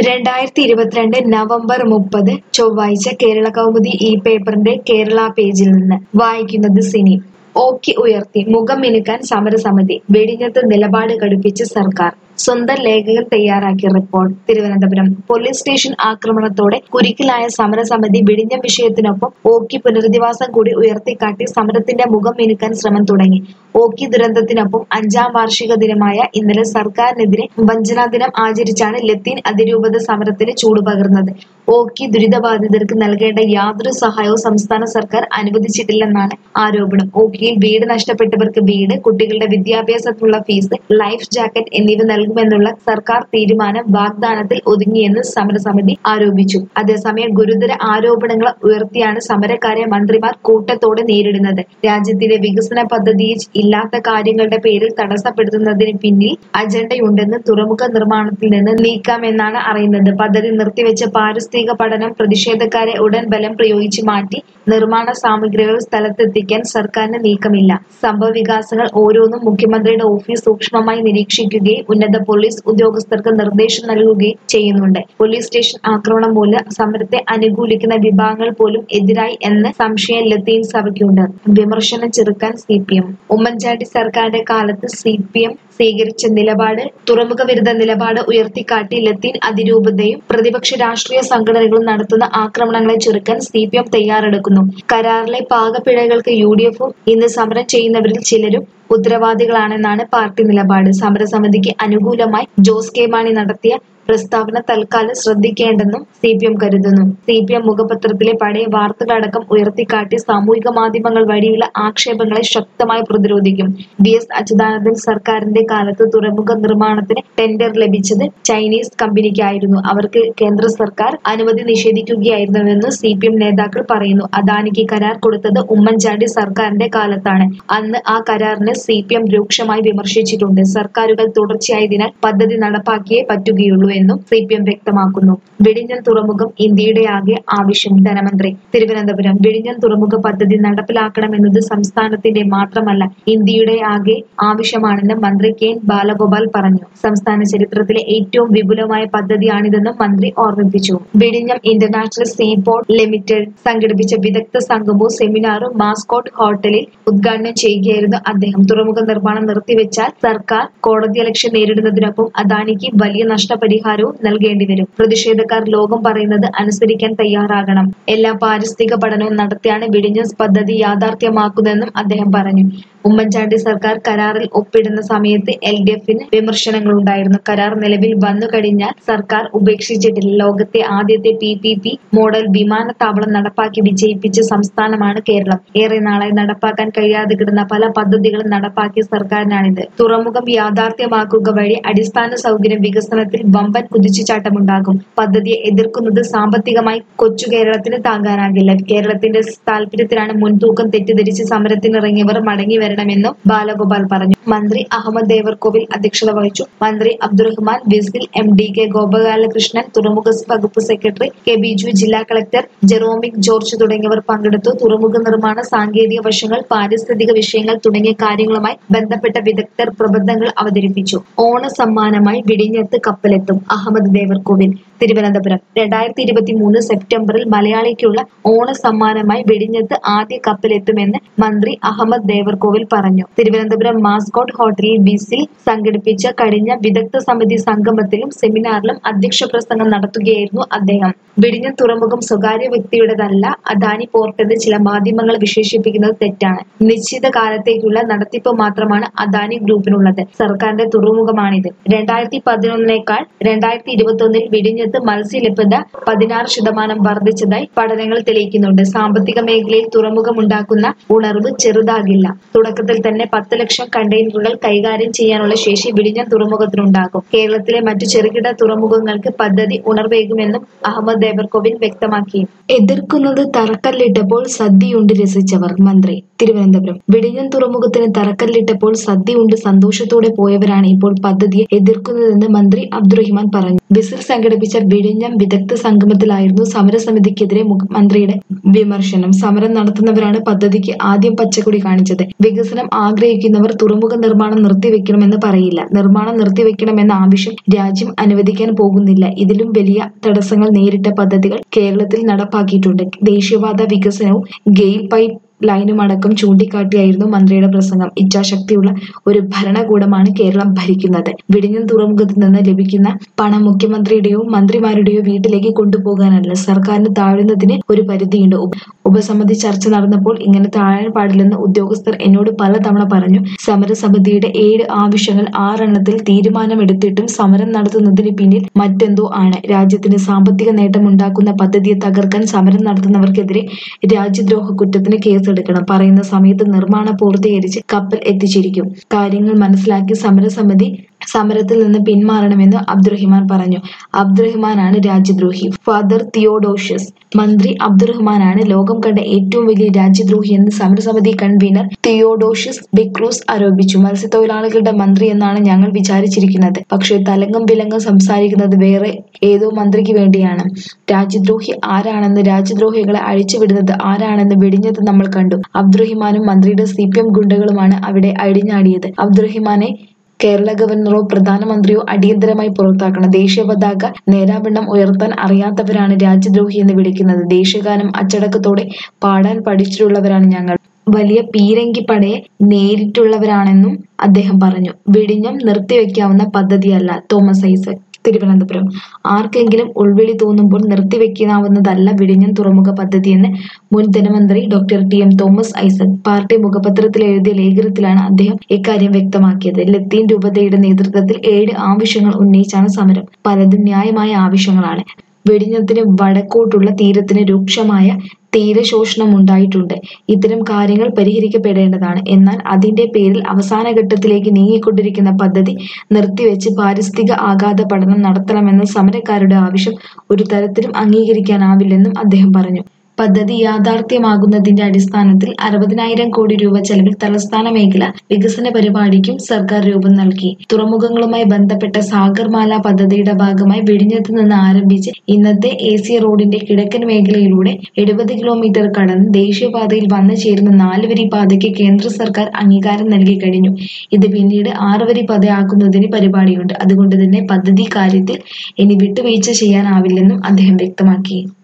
രണ്ടായിരത്തി ഇരുപത്തിരണ്ട് നവംബർ മുപ്പത് ചൊവ്വാഴ്ച കേരള കൗമുദി ഈ പേപ്പറിന്റെ കേരള പേജിൽ നിന്ന് വായിക്കുന്നത് സിനി ഓക്കി ഉയർത്തി മുഖം മിനുക്കാൻ സമരസമിതി വെടിഞ്ഞത്ത് നിലപാട് കടുപ്പിച്ച് സർക്കാർ സ്വന്തം ലേഖകൻ തയ്യാറാക്കിയ റിപ്പോർട്ട് തിരുവനന്തപുരം പോലീസ് സ്റ്റേഷൻ ആക്രമണത്തോടെ കുരുക്കിലായ സമരസമിതി വിഴിഞ്ഞം വിഷയത്തിനൊപ്പം ഓക്കി പുനരധിവാസം കൂടി ഉയർത്തിക്കാട്ടി സമരത്തിന്റെ മുഖം മിനുക്കാൻ ശ്രമം തുടങ്ങി ഓക്കി ദുരന്തത്തിനൊപ്പം അഞ്ചാം വാർഷിക ദിനമായ ഇന്നലെ സർക്കാരിനെതിരെ വഞ്ചനാ ദിനം ആചരിച്ചാണ് ലത്തീൻ അതിരൂപത സമരത്തിന് ചൂടുപകർന്നത് ഓക്കി ദുരിതബാധിതർക്ക് നൽകേണ്ട യാതൊരു സഹായവും സംസ്ഥാന സർക്കാർ അനുവദിച്ചിട്ടില്ലെന്നാണ് ആരോപണം ഓക്കിയിൽ വീട് നഷ്ടപ്പെട്ടവർക്ക് വീട് കുട്ടികളുടെ വിദ്യാഭ്യാസത്തിനുള്ള ഫീസ് ലൈഫ് ജാക്കറ്റ് എന്നിവ നൽകുമെന്നുള്ള സർക്കാർ തീരുമാനം വാഗ്ദാനത്തിൽ ഒതുങ്ങിയെന്ന് സമരസമിതി ആരോപിച്ചു അതേസമയം ഗുരുതര ആരോപണങ്ങൾ ഉയർത്തിയാണ് സമരക്കാരെ മന്ത്രിമാർ കൂട്ടത്തോടെ നേരിടുന്നത് രാജ്യത്തിന്റെ വികസന പദ്ധതിയിൽ ഇല്ലാത്ത കാര്യങ്ങളുടെ പേരിൽ തടസ്സപ്പെടുത്തുന്നതിന് പിന്നിൽ അജണ്ടയുണ്ടെന്ന് തുറമുഖ നിർമ്മാണത്തിൽ നിന്ന് നീക്കാമെന്നാണ് അറിയുന്നത് പദ്ധതി നിർത്തിവെച്ച പാരിസ്ഥിതിക പഠനം പ്രതിഷേധക്കാരെ ഉടൻ ബലം പ്രയോഗിച്ച് മാറ്റി നിർമ്മാണ സാമഗ്രികൾ സ്ഥലത്തെത്തിക്കാൻ സർക്കാരിന് നീക്കമില്ല സംഭവ വികാസങ്ങൾ ഓരോന്നും മുഖ്യമന്ത്രിയുടെ ഓഫീസ് സൂക്ഷ്മമായി നിരീക്ഷിക്കുകയും ഉന്നത പോലീസ് ഉദ്യോഗസ്ഥർക്ക് നിർദ്ദേശം നൽകുകയും ചെയ്യുന്നുണ്ട് പോലീസ് സ്റ്റേഷൻ ആക്രമണം മൂലം സമരത്തെ അനുകൂലിക്കുന്ന വിഭാഗങ്ങൾ പോലും എതിരായി എന്ന സംശയം ലത്തീൻ സഭയ്ക്കുണ്ട് വിമർശനം ചെറുക്കാൻ സി പി എം ഉമ്മൻചാണ്ടി സർക്കാരിന്റെ കാലത്ത് സി പി എം സ്വീകരിച്ച നിലപാട് തുറമുഖ വിരുദ്ധ നിലപാട് ഉയർത്തിക്കാട്ടി ലത്തീൻ അതിരൂപതയും പ്രതിപക്ഷ രാഷ്ട്രീയ സംഘടനകളും നടത്തുന്ന ആക്രമണങ്ങളെ ചെറുക്കാൻ സി പി എം തയ്യാറെടുക്കുന്നു കരാറിലെ പാകപ്പിഴകൾക്ക് യു ഡി എഫും ഇന്ന് സമരം ചെയ്യുന്നവരിൽ ചിലരും ഉത്തരവാദികളാണെന്നാണ് പാർട്ടി നിലപാട് സമരസമിതിക്ക് അനുകൂലമായി ജോസ് കെ മാണി നടത്തിയ പ്രസ്താവന തൽക്കാലം ശ്രദ്ധിക്കേണ്ടെന്നും സി പി എം കരുതുന്നു സി പി എം മുഖപത്രത്തിലെ പഴയ വാർത്തകളടക്കം ഉയർത്തിക്കാട്ടി സാമൂഹിക മാധ്യമങ്ങൾ വഴിയുള്ള ആക്ഷേപങ്ങളെ ശക്തമായി പ്രതിരോധിക്കും വി എസ് അച്യുതാനന്ദൻ സർക്കാരിന്റെ കാലത്ത് തുറമുഖ നിർമ്മാണത്തിന് ടെൻഡർ ലഭിച്ചത് ചൈനീസ് കമ്പനിക്കായിരുന്നു അവർക്ക് കേന്ദ്ര സർക്കാർ അനുമതി നിഷേധിക്കുകയായിരുന്നുവെന്ന് സി പി എം നേതാക്കൾ പറയുന്നു അദാനിക്ക് കരാർ കൊടുത്തത് ഉമ്മൻചാണ്ടി സർക്കാരിന്റെ കാലത്താണ് അന്ന് ആ കരാറിനെ സി പി എം രൂക്ഷമായി വിമർശിച്ചിട്ടുണ്ട് സർക്കാരുകൾ തുടർച്ചയായതിനാൽ പദ്ധതി നടപ്പാക്കിയേ പറ്റുകയുള്ളൂ എന്നും സി പി എം വ്യക്തമാക്കുന്നു വിഴിഞ്ഞം തുറമുഖം ഇന്ത്യയുടെ ആകെ ആവശ്യം ധനമന്ത്രി തിരുവനന്തപുരം വിഴിഞ്ഞം തുറമുഖ പദ്ധതി നടപ്പിലാക്കണമെന്നത് സംസ്ഥാനത്തിന്റെ മാത്രമല്ല ഇന്ത്യയുടെ ആകെ ആവശ്യമാണെന്ന് മന്ത്രി കെ എൻ ബാലഗോപാൽ പറഞ്ഞു സംസ്ഥാന ചരിത്രത്തിലെ ഏറ്റവും വിപുലമായ പദ്ധതിയാണിതെന്നും മന്ത്രി ഓർമ്മിപ്പിച്ചു വിഴിഞ്ഞം ഇന്റർനാഷണൽ സീപോർട്ട് ലിമിറ്റഡ് സംഘടിപ്പിച്ച വിദഗ്ധ സംഗമവും സെമിനാറും മാസ്കോട്ട് ഹോട്ടലിൽ ഉദ്ഘാടനം ചെയ്യുകയായിരുന്നു അദ്ദേഹം തുറമുഖ നിർമ്മാണം നിർത്തിവെച്ചാൽ സർക്കാർ കോടതിയലക്ഷ്യം നേരിടുന്നതിനൊപ്പം അദാനിക്ക് വലിയ നഷ്ടപരിഹാരവും നൽകേണ്ടി വരും പ്രതിഷേധക്കാർ ലോകം പറയുന്നത് അനുസരിക്കാൻ തയ്യാറാകണം എല്ലാ പാരിസ്ഥിതിക പഠനവും നടത്തിയാണ് വിഴിഞ്ഞം പദ്ധതി യാഥാർത്ഥ്യമാക്കുന്നതെന്നും അദ്ദേഹം പറഞ്ഞു ഉമ്മൻചാണ്ടി സർക്കാർ കരാറിൽ ഒപ്പിടുന്ന സമയത്ത് എൽ ഡി എഫിന് വിമർശനങ്ങളുണ്ടായിരുന്നു കരാർ നിലവിൽ വന്നു കഴിഞ്ഞാൽ സർക്കാർ ഉപേക്ഷിച്ചിട്ടില്ല ലോകത്തെ ആദ്യത്തെ പി പി പി മോഡൽ വിമാനത്താവളം നടപ്പാക്കി വിജയിപ്പിച്ച സംസ്ഥാനമാണ് കേരളം ഏറെ നാളായി നടപ്പാക്കാൻ കഴിയാതെ കിടന്ന പല പദ്ധതികളും നടപ്പാക്കിയ സർക്കാരിനാണിത് തുറമുഖം യാഥാർത്ഥ്യമാക്കുക വഴി അടിസ്ഥാന സൗകര്യം വികസനത്തിൽ വമ്പൻ കുതിച്ചുചാട്ടമുണ്ടാകും പദ്ധതിയെ എതിർക്കുന്നത് സാമ്പത്തികമായി കൊച്ചു കേരളത്തിന് താങ്ങാനാകില്ല കേരളത്തിന്റെ താല്പര്യത്തിലാണ് മുൻതൂക്കം തെറ്റിദ്ധരിച്ച് സമരത്തിനിറങ്ങിയവർ മടങ്ങി വരണമെന്നും ബാലഗോപാൽ പറഞ്ഞു മന്ത്രി അഹമ്മദ് ദേവർകോവിൽ അധ്യക്ഷത വഹിച്ചു മന്ത്രി Abdurahman VISL M D K Gopalakrishnan തുറമുഖ വകുപ്പ് സെക്രട്ടറി കെ ബിജു ജില്ലാ കളക്ടർ ജെറോമിക് ജോർജ് തുടങ്ങിയവർ പങ്കെടുത്തു തുറമുഖ നിർമ്മാണ സാങ്കേതിക വശങ്ങൾ പാരിസ്ഥിതിക വിഷയങ്ങൾ തുടങ്ങിയ കാര്യങ്ങളുമായി ബന്ധപ്പെട്ട വിദഗ്ധർ പ്രബന്ധങ്ങൾ അവതരിപ്പിച്ചു ഓണ സമ്മാനമായി വിഴിഞ്ഞത്ത് കപ്പലെത്തും അഹമ്മദ് ദേവർകോവിൽ തിരുവനന്തപുരം രണ്ടായിരത്തി ഇരുപത്തി മൂന്ന് സെപ്റ്റംബറിൽ മലയാളിക്കുള്ള ഓണ സമ്മാനമായി വെടിഞ്ഞത്ത് ആദ്യ കപ്പലെത്തുമെന്ന് മന്ത്രി അഹമ്മദ് ദേവർകോവിൽ പറഞ്ഞു തിരുവനന്തപുരം മാസ്കോട്ട് ഹോട്ടലിൽ ബിസിൽ സംഘടിപ്പിച്ച കഴിഞ്ഞ വിദഗ്ധ സമിതി സംഗമത്തിലും സെമിനാറിലും അധ്യക്ഷ പ്രസംഗം നടത്തുകയായിരുന്നു അദ്ദേഹം വിഴിഞ്ഞം തുറമുഖം സ്വകാര്യ വ്യക്തിയുടേതല്ല അദാനി പോർട്ടെന്ന് ചില മാധ്യമങ്ങൾ വിശേഷിപ്പിക്കുന്നത് തെറ്റാണ് നിശ്ചിത കാലത്തേക്കുള്ള നടത്തിപ്പ് മാത്രമാണ് അദാനി ഗ്രൂപ്പിനുള്ളത് സർക്കാരിന്റെ തുറമുഖമാണിത് രണ്ടായിരത്തി പതിനൊന്നിനേക്കാൾ രണ്ടായിരത്തി ഇരുപത്തി ഒന്നിൽ വിഴിഞ്ഞത്ത് മത്സ്യലഭ്യത പതിനാറ് ശതമാനം വർദ്ധിച്ചതായി പഠനങ്ങൾ തെളിയിക്കുന്നുണ്ട് സാമ്പത്തിക മേഖലയിൽ തുറമുഖം ഉണ്ടാക്കുന്ന ഉണർവ് ചെറുതാകില്ല തുടക്കത്തിൽ തന്നെ പത്ത് ലക്ഷം കണ്ടെയ്നറുകൾ കൈകാര്യം ചെയ്യാനുള്ള ശേഷി വിഴിഞ്ഞം തുറമുഖത്തിനുണ്ടാകും കേരളത്തിലെ മറ്റു ചെറുകിട തുറമുഖങ്ങൾക്ക് പദ്ധതി ഉണർവേകുമെന്നും അഹമ്മദ് ദേവർകോവിൽ വ്യക്തമാക്കി എതിർക്കുന്നത് തറക്കല്ലിട്ടപ്പോൾ സദ്യയുണ്ട് രസിച്ചവർ മന്ത്രി തിരുവനന്തപുരം വിഴിഞ്ഞം തുറമുഖത്തിന് തറക്കല്ലിട്ടപ്പോൾ സദ്യ ഉണ്ട് സന്തോഷത്തോടെ പോയവരാണ് ഇപ്പോൾ പദ്ധതിയെ എതിർക്കുന്നതെന്ന് മന്ത്രി അബ്ദുറഹിമാൻ പറഞ്ഞു വിസിൽ സംഘടിപ്പിച്ച വിഴിഞ്ഞം വിദഗ്ധ സംഗമത്തിലായിരുന്നു സമരസമിതിക്കെതിരെ മുഖ്യമന്ത്രിയുടെ വിമർശനം സമരം നടത്തുന്നവരാണ് പദ്ധതിക്ക് ആദ്യം പച്ചക്കൊടി കാണിച്ചത് വികസനം ആഗ്രഹിക്കുന്നവർ തുറമുഖ നിർമ്മാണം നിർത്തിവെക്കണമെന്ന് പറയില്ല നിർമ്മാണം നിർത്തിവെക്കണമെന്ന ആവശ്യം രാജ്യം അനുവദിക്കാൻ പോകുന്നില്ല ഇതിലും വലിയ തടസ്സങ്ങൾ നേരിട്ട പദ്ധതികൾ കേരളത്തിൽ നടപ്പാക്കിയിട്ടുണ്ട് ദേശീയപാത വികസനവും ഗെയിൽ പൈപ്പ് ലൈനുമടക്കം ചൂണ്ടിക്കാട്ടിയായിരുന്നു മന്ത്രിയുടെ പ്രസംഗം ഇച്ഛാശക്തിയുള്ള ഒരു ഭരണകൂടമാണ് കേരളം ഭരിക്കുന്നത് വിഴിഞ്ഞം തുറമുഖത്ത് നിന്ന് ലഭിക്കുന്ന പണം മുഖ്യമന്ത്രിയുടെയോ മന്ത്രിമാരുടെയോ വീട്ടിലേക്ക് കൊണ്ടുപോകാനല്ല സർക്കാരിന് താഴുന്നതിന് ഒരു പരിധിയുണ്ട് ഉപ- ഉപസമിതി ചർച്ച നടന്നപ്പോൾ ഇങ്ങനെ താഴാൻ പാടില്ലെന്ന് ഉദ്യോഗസ്ഥർ എന്നോട് പലതവണ പറഞ്ഞു സമരസമിതിയുടെ ഏഴ് ആവശ്യങ്ങൾ ആറെണ്ണത്തിൽ തീരുമാനമെടുത്തിട്ടും സമരം നടത്തുന്നതിന് പിന്നിൽ മറ്റെന്തോ ആണ് രാജ്യത്തിന് സാമ്പത്തിക നേട്ടമുണ്ടാക്കുന്ന പദ്ധതിയെ തകർക്കാൻ സമരം നടത്തുന്നവർക്കെതിരെ രാജ്യദ്രോഹ കുറ്റത്തിന് കേസെടുക്കണം പറയുന്ന സമയത്ത് നിർമ്മാണം പൂർത്തീകരിച്ച് കപ്പൽ എത്തിച്ചിരിക്കും കാര്യങ്ങൾ മനസ്സിലാക്കി സമരസമിതി സമരത്തിൽ നിന്ന് പിന്മാറണമെന്ന് അബ്ദുറഹിമാൻ പറഞ്ഞു അബ്ദുറഹിമാനാണ് രാജ്യദ്രോഹി ഫാദർ തിയോഡോഷ്യസ് മന്ത്രി അബ്ദുറഹ്മാനാണ് ലോകം കണ്ട ഏറ്റവും വലിയ രാജ്യദ്രോഹി എന്ന് സമരസമിതി കൺവീനർ തിയോഡോഷ്യസ് ബിക്രൂസ് ആരോപിച്ചു മത്സ്യത്തൊഴിലാളികളുടെ മന്ത്രി എന്നാണ് ഞങ്ങൾ വിചാരിച്ചിരിക്കുന്നത് പക്ഷേ തലങ്കം വിലങ്കം സംസാരിക്കുന്നത് വേറെ ഏതോ മന്ത്രിക്ക് വേണ്ടിയാണ് രാജ്യദ്രോഹി ആരാണെന്ന് രാജ്യദ്രോഹികളെ അഴിച്ചുവിടുന്നത് ആരാണെന്ന് വെടിഞ്ഞത് നമ്മൾ കണ്ടു അബ്ദുറഹിമാനും മന്ത്രിയുടെ സി പി എം ഗുണ്ടകളുമാണ് അവിടെ അഴിഞ്ഞാടിയത് അബ്ദുറഹിമാനെ കേരള ഗവർണറോ പ്രധാനമന്ത്രിയോ അടിയന്തരമായി പുറത്താക്കണം ദേശീയ പതാക നേരാവണ്ണം ഉയർത്താൻ അറിയാത്തവരാണ് രാജ്യദ്രോഹി എന്ന് വിളിക്കുന്നത് ദേശീയഗാനം അച്ചടക്കത്തോടെ പാടാൻ പഠിച്ചിട്ടുള്ളവരാണ് ഞങ്ങൾ വലിയ പീരങ്കിപ്പടയെ നേരിട്ടുള്ളവരാണെന്നും അദ്ദേഹം പറഞ്ഞു വെടിഞ്ഞം നിർത്തിവെക്കാവുന്ന പദ്ധതിയല്ല തോമസ് ഐസക് തിരുവനന്തപുരം ആർക്കെങ്കിലും ഉൾവിളി തോന്നുമ്പോൾ നിർത്തിവെക്കാവുന്നതല്ല വിഴിഞ്ഞം തുറമുഖ പദ്ധതിയെന്ന് മുൻ ധനമന്ത്രി doctor T M Thomas Isaac party മുഖപത്രത്തിൽ എഴുതിയ ലേഖനത്തിലാണ് അദ്ദേഹം ഇക്കാര്യം വ്യക്തമാക്കിയത് ലത്തീൻ രൂപതയുടെ നേതൃത്വത്തിൽ ഏഴ് ആവശ്യങ്ങൾ ഉന്നയിച്ചാണ് സമരം പലതും ന്യായമായ ആവശ്യങ്ങളാണ് വെടിഞ്ഞത്തിന് വടക്കോട്ടുള്ള തീരത്തിന് രൂക്ഷമായ തീരശോഷണം ഉണ്ടായിട്ടുണ്ട് ഇത്തരം കാര്യങ്ങൾ പരിഹരിക്കപ്പെടേണ്ടതാണ് എന്നാൽ അതിന്റെ പേരിൽ അവസാന ഘട്ടത്തിലേക്ക് നീങ്ങിക്കൊണ്ടിരിക്കുന്ന പദ്ധതി നിർത്തിവെച്ച് പാരിസ്ഥിതിക ആഘാത പഠനം നടത്തണമെന്ന സമരക്കാരുടെ ആവശ്യം ഒരു തരത്തിലും അംഗീകരിക്കാനാവില്ലെന്നും അദ്ദേഹം പറഞ്ഞു പദ്ധതി യാഥാർത്ഥ്യമാകുന്നതിന്റെ അടിസ്ഥാനത്തിൽ അറുപതിനായിരം കോടി രൂപ ചെലവിൽ തലസ്ഥാന മേഖല വികസന പരിപാടിക്കും സർക്കാർ രൂപം നൽകി തുറമുഖങ്ങളുമായി ബന്ധപ്പെട്ട സാഗർമാല പദ്ധതിയുടെ ഭാഗമായി വെടിഞ്ഞത്ത് നിന്ന് ആരംഭിച്ച് ഇന്നത്തെ എ സി റോഡിന്റെ കിഴക്കൻ മേഖലയിലൂടെ എഴുപത് കിലോമീറ്റർ കടന്ന് ദേശീയപാതയിൽ വന്നു ചേരുന്ന നാലുവരി പാതയ്ക്ക് കേന്ദ്ര സർക്കാർ അംഗീകാരം നൽകി കഴിഞ്ഞു ഇത് പിന്നീട് ആറുവരി പാതയാക്കുന്നതിന് പരിപാടിയുണ്ട് അതുകൊണ്ട് തന്നെ പദ്ധതി കാര്യത്തിൽ ഇനി വിട്ടുവീഴ്ച ചെയ്യാനാവില്ലെന്നും അദ്ദേഹം വ്യക്തമാക്കി